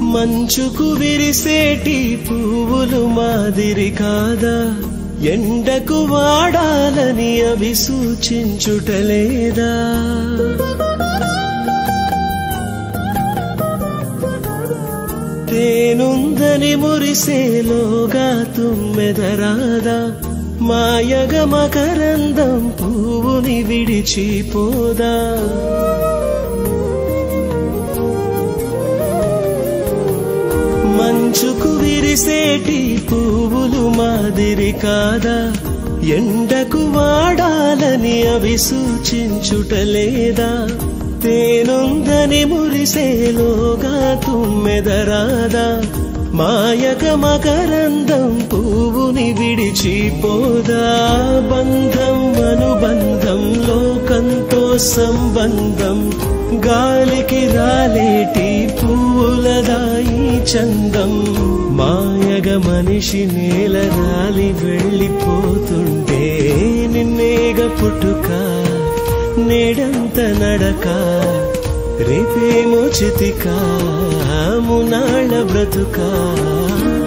మంచుకు విరిసేటి పువ్వులు మాదిరి కాదా ఎండకు వాడాలని అవి సూచించుటలేదా తేనుందని మురిసేలోగా తుమ్మెదరాదా మాయగ మకరందం పువ్వుని విడిచిపోదా మంచుకు విరిసేటి పువ్వులు మాదిరి కాదా ఎండకు వాడాలని అవి సూచించుటలేదా తేనుందని మురిసేలోగా తుమ్మెదరాదా మాయక మకరందం పువ్వుని విడిచిపోదా బంధం అనుబంధం లోకంతో సంబంధం గాలికి రాలేటి పూలదాయి చందం మాయగ మనిషి నేల రాలి వెళ్ళిపోతుంటే నిన్నేగ పుట్టుక నేడంత నడక రేపేమో చితిక మునాళ్ళ బ్రతుక